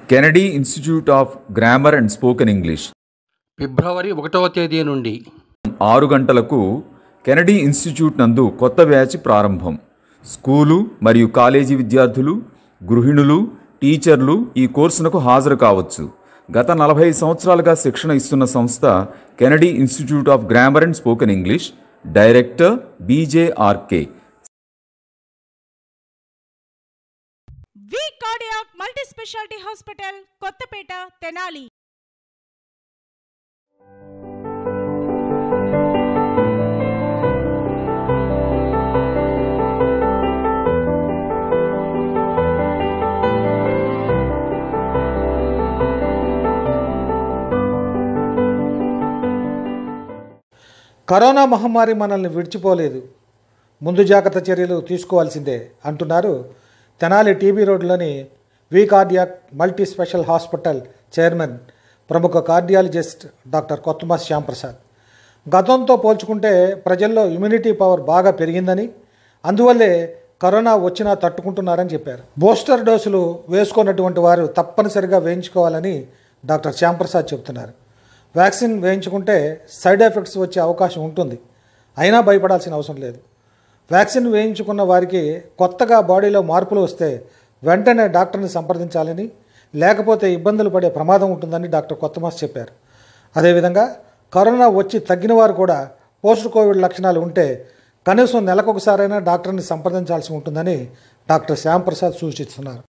Kennedy institute of grammar and spoken English ఫిబ్రవరి ఒకటవ తేదీ నుండి ఆరు గంటలకు కెనడీ ఇన్స్టిట్యూట్ నందు కొత్త బ్యాచ్ ప్రారంభం స్కూలు మరియు కాలేజీ విద్యార్థులు గృహిణులు టీచర్లు ఈ కోర్సునకు హాజరు కావచ్చు గత నలభై సంవత్సరాలుగా శిక్షణ ఇస్తున్న సంస్థ Kennedy institute of grammar and spoken English director BJRK V cardiac multi speciality hospital Kothapeta Tenali corona మహమ్మారి మనల్ని విడిచిపోలేదు ముందు జాగ్రత్త చర్యలు తీసుకోవాల్సిందే అంటున్నారు తెనాలి టీబీ రోడ్లోని V cardiac multi special hospital chairman ప్రముఖ కార్డియాలజిస్ట్ డాక్టర్ కొత్తమాస్ శ్యాంప్రసాద్ గతంతో పోల్చుకుంటే ప్రజల్లో ఇమ్యూనిటీ పవర్ బాగా పెరిగిందని అందువల్లే కరోనా వచ్చినా తట్టుకుంటున్నారని చెప్పారు బూస్టర్ డోసులు వేసుకున్నటువంటి వారు తప్పనిసరిగా వేయించుకోవాలని డాక్టర్ శ్యాంప్రసాద్ చెబుతున్నారు వ్యాక్సిన్ వేయించుకుంటే సైడ్ ఎఫెక్ట్స్ వచ్చే అవకాశం ఉంటుంది అయినా భయపడాల్సిన అవసరం లేదు వ్యాక్సిన్ వేయించుకున్న వారికి కొత్తగా బాడీలో మార్పులు వస్తే వెంటనే డాక్టర్ని సంప్రదించాలని లేకపోతే ఇబ్బందులు పడే ప్రమాదం ఉంటుందని డాక్టర్ కొత్తమాస్ చెప్పారు అదేవిధంగా కరోనా వచ్చి తగ్గిన వారు కూడా పోస్ట్ కోవిడ్ లక్షణాలు ఉంటే కనీసం నెలకొకసారైనా డాక్టర్ని సంప్రదించాల్సి ఉంటుందని డాక్టర్ శ్యాంప్రసాద్ సూచిస్తున్నారు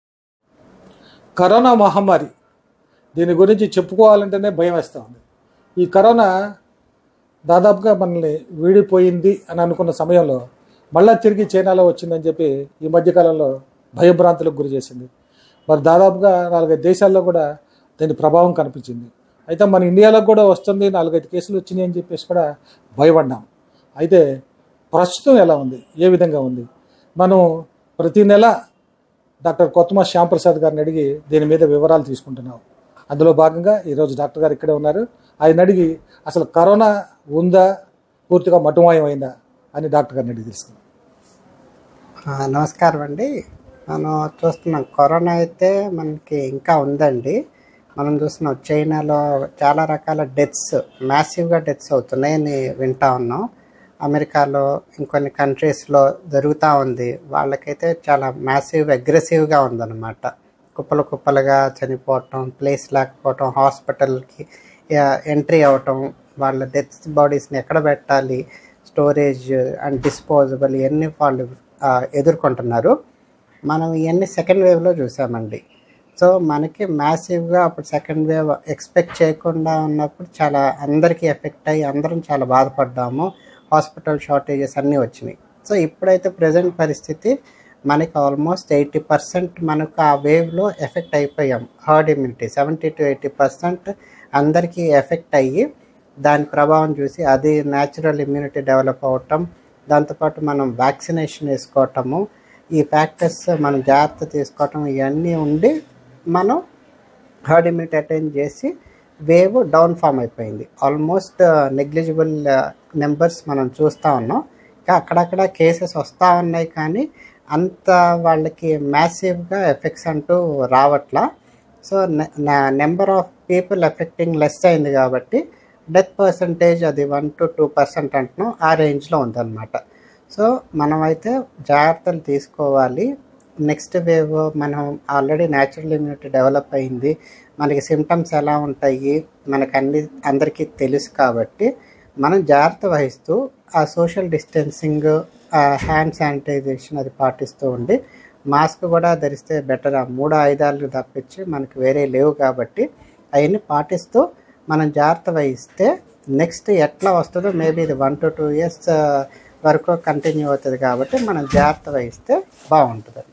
కరోనా మహమ్మారి దీని గురించి చెప్పుకోవాలంటేనే భయం వేస్తూ ఉంది ఈ కరోనా దాదాపుగా మనల్ని వీడిపోయింది అని అనుకున్న సమయంలో మళ్ళా తిరిగి చైనాలో వచ్చిందని చెప్పి ఈ మధ్యకాలంలో భయభ్రాంతులకు గురి చేసింది మరి దాదాపుగా నాలుగైదు దేశాల్లో కూడా దీని ప్రభావం కనిపించింది అయితే మన ఇండియాలో కూడా వస్తుంది నాలుగైదు కేసులు వచ్చినాయి అని చెప్పేసి కూడా భయపడ్డాం అయితే ప్రస్తుతం ఎలా ఉంది ఏ విధంగా ఉంది మనం ప్రతి నెల డాక్టర్ కొత్తమ శ్యాంప్రసాద్ గారిని అడిగి దీని మీద వివరాలు తీసుకుంటున్నాం అందులో భాగంగా ఈరోజు డాక్టర్ గారు ఇక్కడే ఉన్నారు ఆయన అడిగి అసలు కరోనా ఉందా పూర్తిగా మటుమాయమైందా అని డాక్టర్ గారిని అడిగి తెలుసుకున్నాం ఆ, నమస్కారం అండి మనం చూస్తున్నాం కరోనా అయితే మనకి ఇంకా ఉందండి మనం చూస్తున్నాం చైనాలో చాలా రకాల డెత్స్ మ్యాసివ్గా డెత్స్ అవుతున్నాయని వింటా ఉన్నాం అమెరికాలో ఇంకొన్ని కంట్రీస్లో జరుగుతూ ఉంది వాళ్ళకైతే చాలా మ్యాసివ్ అగ్రెసివ్గా ఉందన్నమాట కుప్పలు కుప్పలుగా చనిపోవటం ప్లేస్ లేకపోవటం హాస్పిటల్కి ఎంట్రీ అవ్వటం వాళ్ళ డెత్ బాడీస్ని ఎక్కడ పెట్టాలి స్టోరేజ్ అండ్ డిస్పోజబుల్ ఇవన్నీ వాళ్ళు ఆ, ఎదుర్కొంటున్నారు మనం ఇవన్నీ సెకండ్ వేవ్లో చూసామండి సో మనకి మ్యాసివ్గా అప్పుడు సెకండ్ వేవ్ ఎక్స్పెక్ట్ చేయకుండా ఉన్నప్పుడు చాలా అందరికీ ఎఫెక్ట్ అయ్యి అందరం చాలా బాధపడ్డాము హాస్పిటల్ షార్టేజెస్ అన్నీ వచ్చినాయి సో ఇప్పుడైతే ప్రజెంట్ పరిస్థితి మనకి ఆల్మోస్ట్ ఎయిటీ పర్సెంట్ మనకు ఆ వేవ్లో ఎఫెక్ట్ అయిపోయాం herd immunity seventy to eighty percent అందరికీ ఎఫెక్ట్ అయ్యి దాని ప్రభావం చూసి అది న్యాచురల్ ఇమ్యూనిటీ డెవలప్ అవ్వటం దాంతోపాటు మనం వ్యాక్సినేషన్ వేసుకోవటము ఈ ఫ్యాక్టర్స్ మనం జాగ్రత్త తీసుకోవటం ఇవన్నీ ఉండి మనం హర్డ్ ఇమ్యూనిటీ అటెండ్ చేసి వేవ్ డౌన్ ఫామ్ అయిపోయింది ఆల్మోస్ట్ నెగ్లిజిబుల్ నెంబర్స్ మనం చూస్తూ ఉన్నాం ఇంకా అక్కడక్కడ కేసెస్ వస్తూ ఉన్నాయి కానీ అంత వాళ్ళకి మ్యాసివ్గా ఎఫెక్ట్స్ అంటూ రావట్లా so number of people effecting less అయింది కాబట్టి డెత్ పర్సంటేజ్ అది వన్ టు టూ పర్సెంట్ అంటున్నాం ఆ రేంజ్లో ఉందన్నమాట సో మనమైతే జాగ్రత్తలు తీసుకోవాలి నెక్స్ట్ వేవ్ మనం ఆల్రెడీ న్యాచురల్ ఇమ్యూనిటీ డెవలప్ అయింది మనకి సిమ్టమ్స్ ఎలా ఉంటాయి మనకు అన్ని అందరికీ తెలుసు కాబట్టి మనం జాగ్రత్త వహిస్తూ ఆ సోషల్ డిస్టెన్సింగ్ హ్యాండ్ శానిటైజేషన్ అది పాటిస్తూ ఉండి మాస్క్ కూడా ధరిస్తే బెటర్ ఆ మూడు ఆయుధాలు తప్పించి మనకు వేరే లేవు కాబట్టి అవన్నీ పాటిస్తూ మనం జాగ్రత్త వహిస్తే నెక్స్ట్ ఎట్లా వస్తుందో మేబీ ఇది వన్ టు టూ ఇయర్స్ వరకు కంటిన్యూ అవుతుంది కాబట్టి మనం జాగ్రత్త వహిస్తే బాగుంటుందండి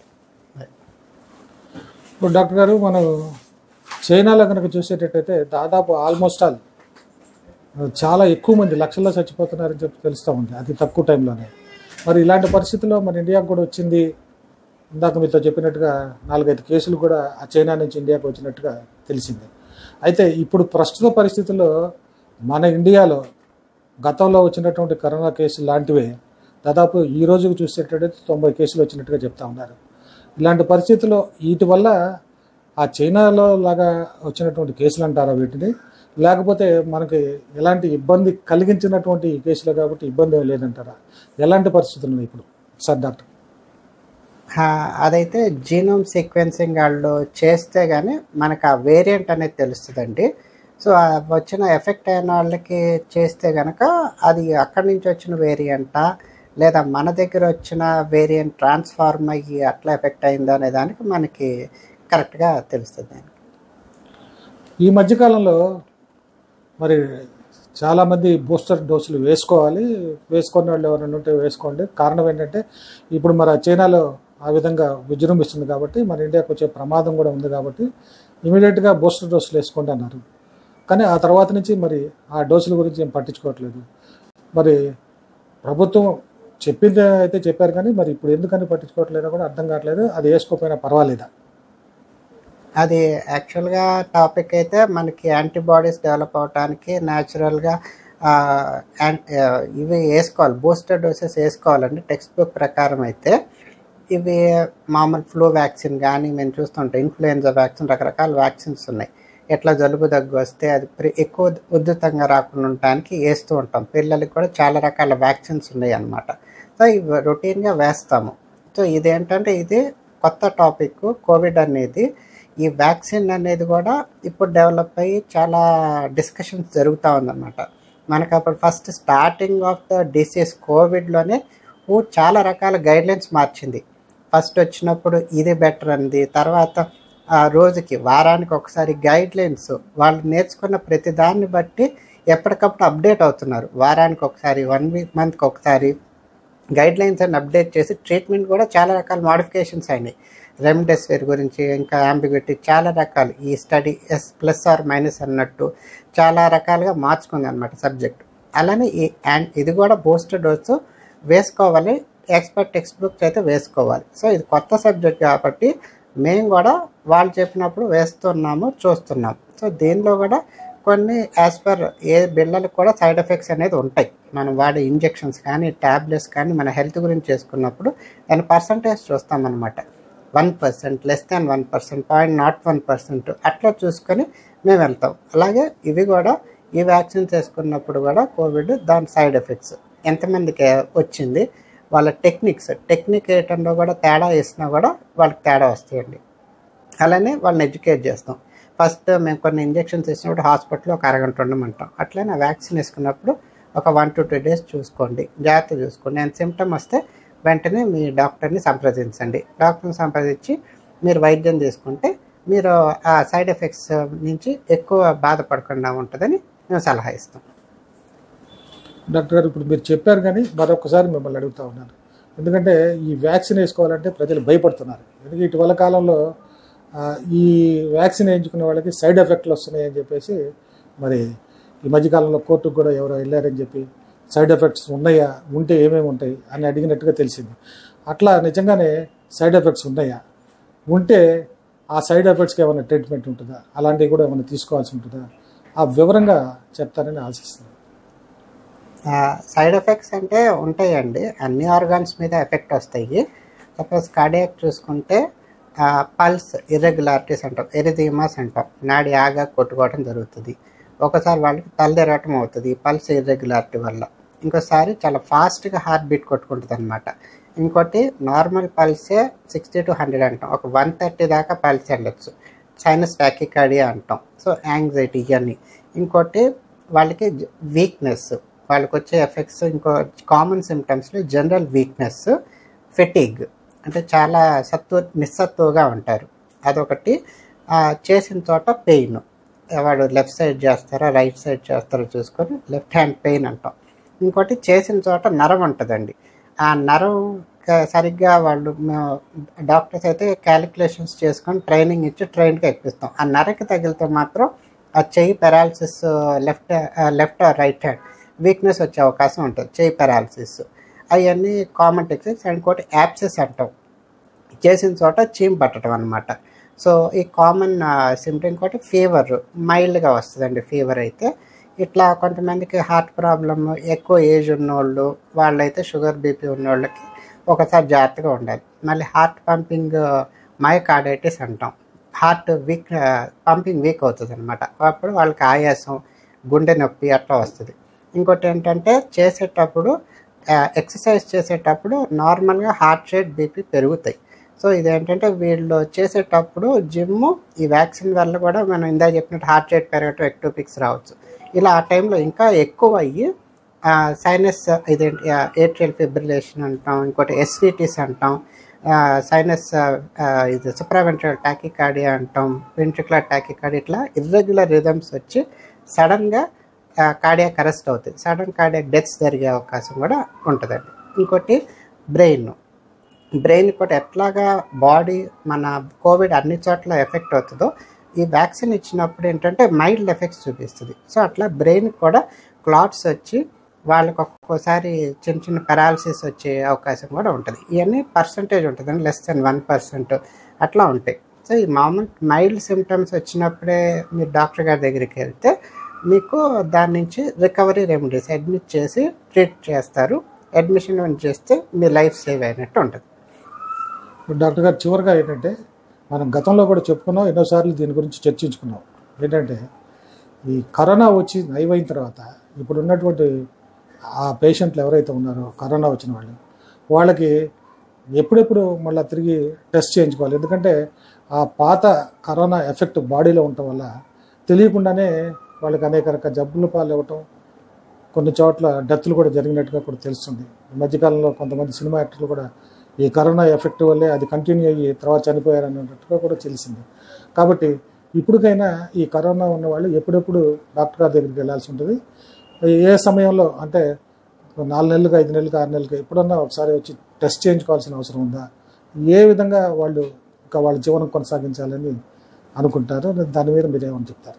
ఇప్పుడు డాక్టర్ గారు మనం చైనాలో కనుక చూసేటట్టయితే దాదాపు ఆల్మోస్ట్ ఆల్ చాలా ఎక్కువ మంది లక్షల్లో చచ్చిపోతున్నారని చెప్పి తెలుస్తూ ఉంది అతి తక్కువ టైంలోనే మరి ఇలాంటి పరిస్థితుల్లో మన ఇండియాకు కూడా వచ్చింది ఇందాక మీతో చెప్పినట్టుగా నాలుగైదు కేసులు కూడా ఆ చైనా నుంచి ఇండియాకు వచ్చినట్టుగా తెలిసింది అయితే ఇప్పుడు ప్రస్తుత పరిస్థితుల్లో మన ఇండియాలో గతంలో వచ్చినటువంటి కరోనా కేసులు లాంటివే దాదాపు ఈ రోజుకు చూసేటట్టయితే తొంభై కేసులు వచ్చినట్టుగా చెప్తా ఉన్నారు ఇలాంటి పరిస్థితుల్లో వీటి వల్ల ఆ చైనాలో లాగా వచ్చినటువంటి కేసులు అంటారా వీటిని లేకపోతే మనకి ఎలాంటి ఇబ్బంది కలిగించినటువంటి కేసులు కాబట్టి ఇబ్బంది ఏం లేదంటారా ఎలాంటి పరిస్థితులు ఉన్నాయి ఇప్పుడు సార్ డాక్టర్ ఆ, అదైతే జీనోమ్ సీక్వెన్సింగ్ వాళ్ళు చేస్తే కానీ మనకు ఆ వేరియంట్ అనేది తెలుస్తుందండి సో ఆ వచ్చిన ఎఫెక్ట్ అయిన వాళ్ళకి చేస్తే కనుక అది అక్కడి నుంచి వచ్చిన వేరియంటా లేదా మన దగ్గర వచ్చిన వేరియంట్ ట్రాన్స్ఫార్మ్ అయ్యి అట్లా ఎఫెక్ట్ అయిందా అనే దానికి మనకి కరెక్ట్గా తెలుస్తుంది ఈ మధ్యకాలంలో మరి చాలామంది బూస్టర్ డోసులు వేసుకోవాలి వేసుకున్న వాళ్ళు ఎవరైనా ఉంటే వేసుకోండి కారణం ఏంటంటే ఇప్పుడు మరి ఆ చైనాలో ఆ విధంగా విజృంభిస్తుంది కాబట్టి మన ఇండియాకి వచ్చే ప్రమాదం కూడా ఉంది కాబట్టి ఇమీడియట్గా బూస్టర్ డోసులు వేసుకోండి అన్నారు కానీ ఆ తర్వాత నుంచి మరి ఆ డోసుల గురించి ఏం పట్టించుకోవట్లేదు మరి ప్రభుత్వం చెప్పింది అయితే చెప్పారు కానీ మరి ఇప్పుడు ఎందుకని పట్టించుకోవట్లేదో కూడా అర్థం కావట్లేదు అది వేసుకోకపోయినా పర్వాలేదా అది యాక్చువల్గా టాపిక్ అయితే మనకి యాంటీబాడీస్ డెవలప్ అవడానికి న్యాచురల్గా ఇవి వేసుకోవాలి బూస్టర్ డోసెస్ వేసుకోవాలండి టెక్స్ట్ బుక్ ప్రకారం అయితే ఇవి మామూలు ఫ్లూ వ్యాక్సిన్ కానీ మేము చూస్తుంటాం ఇన్ఫ్లుయెన్జా వ్యాక్సిన్ రకరకాల వ్యాక్సిన్స్ ఉన్నాయి ఎట్లా జలుబు దగ్గు వస్తే అది ప్రి- ఎక్కువ ఉద్ధృతంగా రాకుండా ఉండటానికి వేస్తూ ఉంటాం పిల్లలకి కూడా చాలా రకాల వ్యాక్సిన్స్ ఉన్నాయి అన్నమాట సో ఇవి రొటీన్గా వేస్తాము సో ఇదేంటంటే ఇది కొత్త టాపిక్ కోవిడ్ అనేది ఈ వ్యాక్సిన్ అనేది కూడా ఇప్పుడు డెవలప్ అయ్యి చాలా డిస్కషన్స్ జరుగుతూ ఉందన్నమాట మనకు అప్పుడు first starting of the disease కోవిడ్లోనే ఊ చాలా రకాల గైడ్లైన్స్ మార్చింది ఫస్ట్ వచ్చినప్పుడు ఇది బెటర్ అంది తర్వాత ఆ రోజుకి వారానికి ఒకసారి గైడ్ లైన్స్ వాళ్ళు నేర్చుకున్న ప్రతి దాన్ని బట్టి ఎప్పటికప్పుడు అప్డేట్ అవుతున్నారు వారానికి ఒకసారి వన్ వీక్ మంత్కి ఒకసారి గైడ్ లైన్స్ అని అప్డేట్ చేసి ట్రీట్మెంట్ కూడా చాలా రకాల మాడిఫికేషన్స్ అయినాయి రెమ్డెసివిర్ గురించి ఇంకా అంబిగ్యూటీ చాలా రకాలు ఈ study S plus or minus అన్నట్టు చాలా రకాలుగా మార్చుకుంది అనమాట సబ్జెక్ట్ అలానే ఈ అండ్ ఇది కూడా బూస్టర్ డోసు వేసుకోవాలి ఎక్స్పర్ట్ టెక్స్ట్ బుక్స్ అయితే వేసుకోవాలి సో ఇది కొత్త సబ్జెక్ట్ కాబట్టి మేము కూడా వాళ్ళు చెప్పినప్పుడు వేస్తున్నాము చూస్తున్నాం సో దీనిలో కూడా కొన్ని యాజ్ పర్ ఏ బిళ్ళలకు కూడా సైడ్ ఎఫెక్ట్స్ అనేది ఉంటాయి మనం వాడే ఇంజెక్షన్స్ కానీ ట్యాబ్లెట్స్ కానీ మన హెల్త్ గురించి చేసుకున్నప్పుడు దాని పర్సంటేజ్ చూస్తామన్నమాట one percent less than one percent point not one percent అట్లా చూసుకొని మేము వెళ్తాం అలాగే ఇవి కూడా ఈ వ్యాక్సిన్స్ వేసుకున్నప్పుడు కూడా కోవిడ్ దాని సైడ్ ఎఫెక్ట్స్ ఎంతమందికి వచ్చింది వాళ్ళ టెక్నిక్స్ టెక్నిక్ వేయటంలో కూడా తేడా వేసినా కూడా వాళ్ళకి తేడా వస్తాయండి అలానే వాళ్ళని ఎడ్యుకేట్ చేస్తాం ఫస్ట్ మేము కొన్ని ఇంజెక్షన్స్ ఇచ్చినప్పుడు హాస్పిటల్లో ఒక అరగంట ఉండమంటాం అట్లనే వ్యాక్సిన్ వేసుకున్నప్పుడు ఒక వన్ టు టూ డేస్ చూసుకోండి జాగ్రత్త చూసుకోండి అండ్ సిమ్టమ్ వస్తే వెంటనే మీ డాక్టర్ని సంప్రదించండి డాక్టర్ని సంప్రదించి మీరు వైద్యం తీసుకుంటే మీరు ఆ సైడ్ ఎఫెక్ట్స్ నుంచి ఎక్కువ బాధపడకుండా ఉంటుందని మేము సలహా ఇస్తాం డాక్టర్ గారు ఇప్పుడు మీరు చెప్పారు కానీ మరొకసారి మిమ్మల్ని అడుగుతా ఉన్నాను ఎందుకంటే ఈ వ్యాక్సిన్ వేసుకోవాలంటే ప్రజలు భయపడుతున్నారు ఎందుకంటే ఇటీవల కాలంలో ఆ, ఈ వ్యాక్సిన్ వేయించుకునే వాళ్ళకి సైడ్ ఎఫెక్ట్లు వస్తున్నాయి అని చెప్పేసి మరి ఈ మధ్యకాలంలో కోర్టుకు కూడా ఎవరో వెళ్ళారని చెప్పి సైడ్ ఎఫెక్ట్స్ ఉన్నాయా ఉంటే ఏమేమి ఉంటాయి అని అడిగినట్టుగా తెలిసింది అట్లా నిజంగానే సైడ్ ఎఫెక్ట్స్ ఉన్నాయా ఉంటే ఆ సైడ్ ఎఫెక్ట్స్కి ఏమైనా ట్రీట్మెంట్ ఉంటుందా అలాంటివి కూడా ఏమైనా తీసుకోవాల్సి ఉంటుందా ఆ వివరంగా చెప్తారని ఆశిస్తున్నాను సైడ్ ఎఫెక్ట్స్ అంటే ఉంటాయండి అన్ని ఆర్గాన్స్ మీద ఎఫెక్ట్ వస్తాయి సపోజ్ కార్డియాక్ చూసుకుంటే పల్స్ ఇర్రెగ్యులారిటీస్ అంటాం ఎరిథీమాస్ అంటాం నాడి ఆగా కొట్టుకోవడం జరుగుతుంది ఒకసారి వాళ్ళకి తలదెరగటం అవుతుంది ఈ పల్స్ ఇర్రెగ్యులారిటీ వల్ల ఇంకోసారి చాలా ఫాస్ట్గా హార్ట్ బీట్ కొట్టుకుంటుంది అనమాట ఇంకోటి నార్మల్ పల్సే సిక్స్టీ టు హండ్రెడ్ అంటాం ఒక వన్ థర్టీ దాకా పల్స్ వెళ్ళొచ్చు సైనస్ వ్యాకికాడియా అంటాం సో యాంగ్జైటీ ఇవన్నీ ఇంకోటి వాళ్ళకి వీక్నెస్ వాళ్ళకి వచ్చే ఎఫెక్ట్స్ ఇంకో కామన్ సిమ్టమ్స్లో జనరల్ వీక్నెస్ ఫెటిగ్ అంటే చాలా సత్వ నిస్సత్తువుగా ఉంటారు అదొకటి ఆ, చేసిన చోట పెయిన్ వాడు లెఫ్ట్ సైడ్ చేస్తారా రైట్ సైడ్ చేస్తారో చూసుకొని లెఫ్ట్ హ్యాండ్ పెయిన్ అంటాం ఇంకోటి చేసిన చోట నరం ఉంటుందండి ఆ నరం క- సరిగ్గా వాళ్ళు డాక్టర్స్ అయితే క్యాలిక్యులేషన్స్ చేసుకొని ట్రైనింగ్ ఇచ్చి ట్రైన్కి ఎక్కిస్తాం ఆ నరకి తగిలితే మాత్రం ఆ చెయ్యి paralysis left left or right hand weakness వచ్చే అవకాశం ఉంటుంది చెయ్యి పెరాలసిస్ అవన్నీ కామన్ టెక్నిక్స్ అండ్ ఇంకోటి యాప్సెస్ అంటాం చేసిన చోట చీమ్ పట్టడం అనమాట సో ఈ కామన్ సిమ్టమ్ ఇంకోటి ఫీవర్ మైల్డ్గా వస్తుందండి ఫీవర్ అయితే ఇట్లా కొంతమందికి హార్ట్ ప్రాబ్లమ్ ఎక్కువ ఏజ్ ఉన్నోళ్ళు వాళ్ళైతే షుగర్ బీపీ ఉన్నోళ్ళకి ఒకసారి జాగ్రత్తగా ఉండాలి మళ్ళీ హార్ట్ పంపింగ్ మైకార్డైటిస్ అంటాం హార్ట్ వీక్ పంపింగ్ వీక్ అవుతుంది అనమాట అప్పుడు వాళ్ళకి ఆయాసం గుండె నొప్పి అట్లా వస్తుంది ఇంకోటి ఏంటంటే చేసేటప్పుడు ఎక్సర్సైజ్ చేసేటప్పుడు నార్మల్గా హార్ట్ రేట్ బీపీ పెరుగుతాయి సో ఇదేంటంటే వీళ్ళు చేసేటప్పుడు జిమ్ ఈ వ్యాక్సిన్ వల్ల కూడా మనం ఇందా చెప్పినట్టు హార్ట్ రేట్ పెరగటం ఎక్టోపిక్స్ రావచ్చు ఇలా ఆ టైంలో ఇంకా ఎక్కువ అయ్యి సైనస్ ఇదేంటి ఏట్రియల్ ఫిబ్రిలేషన్ అంటాం ఇంకోటి ఎస్విటీస్ అంటాం సైనస్ ఇది సుప్రావెంట్రల్ టాకికార్డియా అంటాం వెంట్రికులర్ టాకికార్డియా ఇట్లా ఇర్రెగ్యులర్ రిథమ్స్ వచ్చి సడన్గా కార్డియాక్ అరెస్ట్ అవుతుంది సడన్ కార్డియాక్ డెత్స్ జరిగే అవకాశం కూడా ఉంటుందండి ఇంకోటి బ్రెయిన్ బ్రెయిన్ కూడా ఎట్లాగా బాడీ మన కోవిడ్ అన్ని చోట్ల ఎఫెక్ట్ అవుతుందో ఈ వ్యాక్సిన్ ఇచ్చినప్పుడు ఏంటంటే మైల్డ్ ఎఫెక్ట్స్ చూపిస్తుంది సో అట్లా బ్రెయిన్ కూడా క్లాట్స్ వచ్చి వాళ్ళకి ఒక్కొక్కసారి చిన్న చిన్న పెరాలసిస్ వచ్చే అవకాశం కూడా ఉంటుంది ఇవన్నీ పర్సంటేజ్ ఉంటుంది అండి లెస్ దెన్ వన్ పర్సెంట్ అట్లా ఉంటాయి సో ఈ మామూలు మైల్డ్ సిమ్టమ్స్ వచ్చినప్పుడే మీరు డాక్టర్ గారి దగ్గరికి వెళ్తే మీకు దాని నుంచి రికవరీ రెమెడీస్ అడ్మిట్ చేసి ట్రీట్ చేస్తారు అడ్మిషన్ చేస్తే మీ లైఫ్ సేవ్ అయినట్టు ఉంటుంది ఇప్పుడు డాక్టర్ గారు చివరిగా ఏంటంటే మనం గతంలో కూడా చెప్పుకున్నాం ఎన్నోసార్లు దీని గురించి చర్చించుకున్నాం ఏంటంటే ఈ కరోనా వచ్చి నయమైన తర్వాత ఇప్పుడు ఉన్నటువంటి ఆ పేషెంట్లు ఎవరైతే ఉన్నారో కరోనా వచ్చిన వాళ్ళు వాళ్ళకి ఎప్పుడెప్పుడు మళ్ళీ తిరిగి టెస్ట్ చేయించుకోవాలి ఎందుకంటే ఆ పాత కరోనా ఎఫెక్ట్ బాడీలో ఉండటం వల్ల తెలియకుండానే వాళ్ళకి అనేక రకాల జబ్బులు పాలవటం కొన్ని చోట్ల డెత్లు కూడా జరిగినట్టుగా కూడా తెలుస్తుంది ఈ మధ్యకాలంలో కొంతమంది సినిమా యాక్టర్లు కూడా ఈ కరోనా ఎఫెక్ట్ వల్లే అది కంటిన్యూ అయ్యి తర్వాత చనిపోయారు అన్నట్టుగా కూడా తెలిసింది కాబట్టి ఇప్పటికైనా ఈ కరోనా ఉన్న వాళ్ళు ఎప్పుడెప్పుడు డాక్టర్ గారి దగ్గరికి వెళ్ళాల్సి ఉంటుంది ఏ సమయంలో అంటే నాలుగు నెలలకు ఐదు నెలలకు ఆరు నెలలకు ఎప్పుడన్నా ఒకసారి వచ్చి టెస్ట్ చేయించుకోవాల్సిన అవసరం ఉందా ఏ విధంగా వాళ్ళు ఇంకా వాళ్ళ జీవనం కొనసాగించాలని అనుకుంటారు దాని మీద మీరు ఏమని చెప్తారు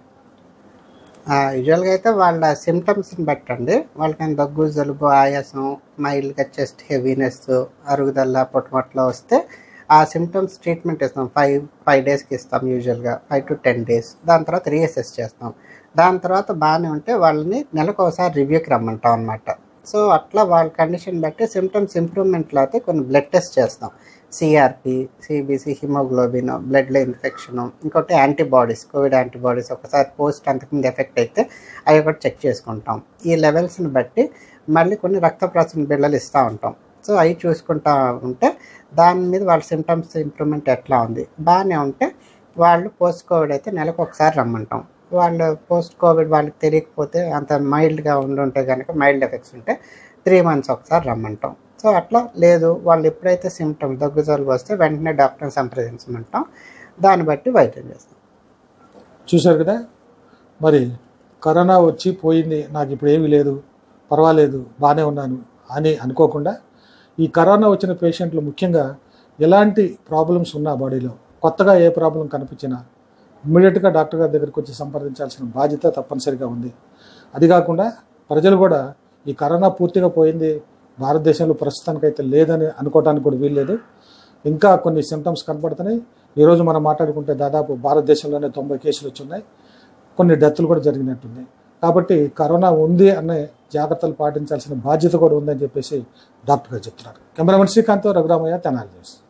యూజువల్గా అయితే వాళ్ళ సిమ్టమ్స్ని బట్టండి వాళ్ళకి దగ్గు జలుబు ఆయాసం మైల్డ్గా చెస్ట్ హెవీనెస్ అరుగుదల పొట్టమొట్టలో వస్తే ఆ సిమ్టమ్స్ ట్రీట్మెంట్ ఇస్తాం ఫైవ్ ఫైవ్ డేస్కి ఇస్తాం యూజువల్గా ఫైవ్ టు టెన్ డేస్ దాని తర్వాత రీఅసెస్ చేస్తాం దాని తర్వాత బాగానే ఉంటే వాళ్ళని నెలకు ఒకసారి రివ్యూకి రమ్మంటాం అనమాట సో అట్లా వాళ్ళ కండిషన్ బట్టి సిమ్టమ్స్ ఇంప్రూవ్మెంట్లో అయితే కొన్ని బ్లడ్ టెస్ట్ చేస్తాం సిఆర్పి సిబిసి హిమోగ్లోబిన్ బ్లడ్లో ఇన్ఫెక్షన్ ఇంకోటి యాంటీబాడీస్ కోవిడ్ యాంటీబాడీస్ ఒకసారి పోస్ట్ అంతకుముందు ఎఫెక్ట్ అయితే అవి ఒకటి చెక్ చేసుకుంటాం ఈ లెవెల్స్ని బట్టి మళ్ళీ కొన్ని రక్త ప్రసరణ బిళ్ళలు ఇస్తూ ఉంటాం సో అవి చూసుకుంటా ఉంటే దాని మీద వాళ్ళ సిమ్టమ్స్ ఇంప్రూవ్మెంట్ ఎట్లా ఉంది బాగానే ఉంటే వాళ్ళు పోస్ట్ కోవిడ్ అయితే నెలకు ఒకసారి రమ్మంటాం వాళ్ళు పోస్ట్ కోవిడ్ వాళ్ళకి తెలియకపోతే అంత మైల్డ్గా ఉండుంటే కనుక మైల్డ్ ఎఫెక్ట్స్ ఉంటే త్రీ మంత్స్ ఒకసారి రమ్మంటాం సో అట్లా లేదు వాళ్ళు ఎప్పుడైతే సిమ్టమ్ దగ్గు జలుబు వస్తే వెంటనే డాక్టర్ని సంప్రదించమంటాం దాన్ని బట్టి వైద్యం చేస్తాం చూశారు కదా మరి కరోనా వచ్చి పోయింది నాకు ఇప్పుడు ఏమీ లేదు పర్వాలేదు బాగానే ఉన్నాను అని అనుకోకుండా ఈ కరోనా వచ్చిన పేషెంట్లు ముఖ్యంగా ఎలాంటి ప్రాబ్లమ్స్ ఉన్నా బాడీలో కొత్తగా ఏ ప్రాబ్లం కనిపించినా ఇమ్మీడియట్గా డాక్టర్ గారి దగ్గరికి వచ్చి సంప్రదించాల్సిన బాధ్యత తప్పనిసరిగా ఉంది అది కాకుండా ప్రజలు కూడా ఈ కరోనా పూర్తిగా పోయింది భారతదేశంలో ప్రస్తుతానికైతే లేదని అనుకోవడానికి కూడా వీల్లేదు ఇంకా కొన్ని సిమ్టమ్స్ కనపడుతున్నాయి ఈరోజు మనం మాట్లాడుకుంటే దాదాపు భారతదేశంలోనే తొంభై కేసులు వచ్చున్నాయి కొన్ని డెత్లు కూడా జరిగినట్టున్నాయి కాబట్టి కరోనా ఉంది అనే జాగ్రత్తలు పాటించాల్సిన బాధ్యత కూడా ఉందని చెప్పేసి డాక్టర్ గారు చెప్తున్నారు కెమెరామెన్ శ్రీకాంత్ రఘురామయ్య తెనాలి న్యూస్